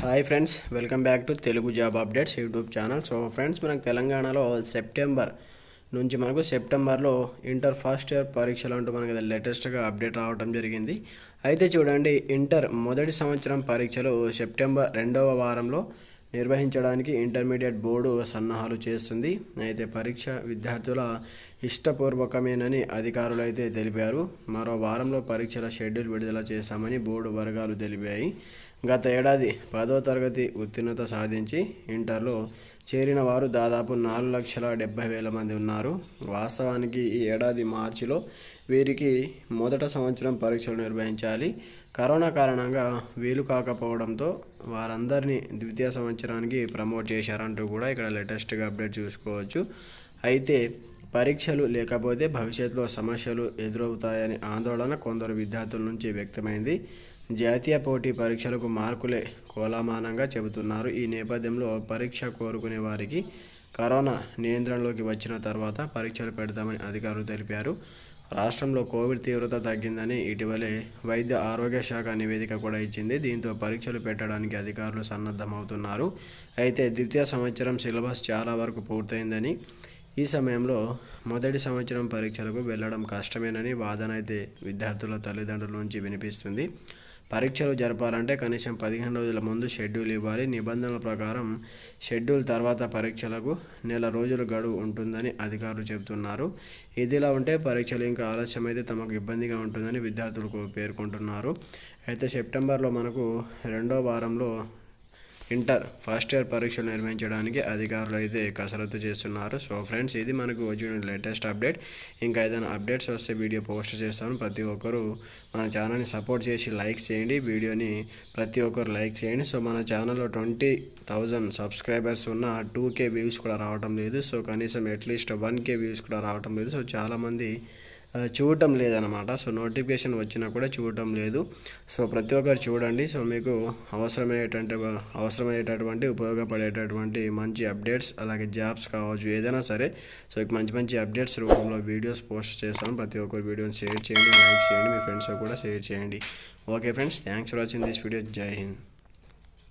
hi friends welcome back to Telugu job updates YouTube channel so friends మనకు తెలంగాణలో September నుంచి మనకు సెప్టెంబర్లో ఇంటర్ ఫస్ట్ ఇయర్ పరీక్షలు అంటూ మనకి లేటెస్ట్గా అప్డేట్ రావడం జరిగింది అయితే చూడండి ఇంటర్ మొదటి సంవత్సరం పరీక్షలు సెప్టెంబర్ రెండవ వారంలో నిర్వహించడానికి ఇంటర్మీడియట్ బోర్డు సన్నాహాలు చేస్తుంది అయితే పరీక్ష విద్యార్థుల ఇష్టపూర్వకమేనని అధికారులు అయితే తెలిపారు మరో వారంలో పరీక్షల షెడ్యూల్ విడుదల చేశామని బోర్డు వర్గాలు తెలిపాయి గత ఏడాది పదో తరగతి ఉత్తీర్ణత సాధించి ఇంటర్లో చేరిన వారు దాదాపు నాలుగు లక్షల డెబ్బై వేల మంది ఉన్నారు వాస్తవానికి ఈ ఏడాది మార్చిలో వీరికి మొదట సంవత్సరం పరీక్షలు నిర్వహించాలి కరోనా కారణంగా వీలు కాకపోవడంతో వారందరినీ ద్వితీయ సంవత్సరానికి ప్రమోట్ చేశారంటూ కూడా ఇక్కడ లేటెస్ట్గా అప్డేట్ చూసుకోవచ్చు అయితే పరీక్షలు లేకపోతే భవిష్యత్తులో సమస్యలు ఎదురవుతాయని ఆందోళన కొందరు విద్యార్థుల నుంచి వ్యక్తమైంది జాతీయ పోటీ పరీక్షలకు మార్కులే కోలామానంగా చెబుతున్నారు ఈ నేపథ్యంలో పరీక్ష కోరుకునే వారికి కరోనా నియంత్రణలోకి వచ్చిన తర్వాత పరీక్షలు పెడతామని అధికారులు తెలిపారు రాష్ట్రంలో కోవిడ్ తీవ్రత తగ్గిందని ఇటీవలే వైద్య ఆరోగ్య శాఖ నివేదిక కూడా ఇచ్చింది దీంతో పరీక్షలు పెట్టడానికి అధికారులు సన్నద్ధమవుతున్నారు అయితే ద్వితీయ సంవత్సరం సిలబస్ చాలా వరకు పూర్తయిందని ఈ సమయంలో మొదటి సంవత్సరం పరీక్షలకు వెళ్ళడం కష్టమేనని వాదన అయితే విద్యార్థుల తల్లిదండ్రుల నుంచి వినిపిస్తుంది పరీక్షలు జరపాలంటే కనీసం పదిహేను రోజుల ముందు షెడ్యూల్ ఇవ్వాలి నిబంధనల ప్రకారం షెడ్యూల్ తర్వాత పరీక్షలకు నెల రోజుల గడువు ఉంటుందని అధికారులు చెబుతున్నారు ఇదిలా ఉంటే పరీక్షలు ఇంకా ఆలస్యమైతే తమకు ఇబ్బందిగా ఉంటుందని విద్యార్థులకు పేర్కొంటున్నారు అయితే సెప్టెంబర్లో మనకు రెండో వారంలో ఇంటర్ ఫస్ట్ ఇయర్ పరీక్షలు నిర్వహించడానికి అధికారులు అయితే కసరత్తు చేస్తున్నారు సో ఫ్రెండ్స్ ఇది మనకు వచ్చిన లేటెస్ట్ అప్డేట్ ఇంకా ఏదైనా అప్డేట్స్ వస్తే వీడియో పోస్ట్ చేస్తాను ప్రతి ఒక్కరు మన ఛానల్ని సపోర్ట్ చేసి లైక్ చేయండి వీడియోని ప్రతి ఒక్కరు లైక్ చేయండి సో మన ఛానల్లో ట్వంటీ థౌజండ్ సబ్స్క్రైబర్స్ ఉన్న టూ కే వ్యూస్ కూడా రావటం లేదు సో కనీసం అట్లీస్ట్ వన్ కే వ్యూస్ కూడా రావటం లేదు సో చాలామంది ఆ, చూడటం లేదనమాట సో నోటిఫికేషన్ వచ్చినా కూడా చూడటం లేదు సో ప్రతి ఒక్కరు చూడండి సో మీకు అవసరమయ్యేటువంటి అవసరమయ్యేటటువంటి ఉపయోగపడేటటువంటి మంచి అప్డేట్స్ అలాగే జాబ్స్ కావచ్చు ఏదైనా సరే సో ఇక మంచి మంచి అప్డేట్స్ రూపంలో వీడియోస్ పోస్ట్ చేస్తాను ప్రతి ఒక్కరు వీడియోని షేర్ చేయండి లైక్ చేయండి మీ ఫ్రెండ్స్ కూడా షేర్ చేయండి okay friends thanks for watching this video జై హింద్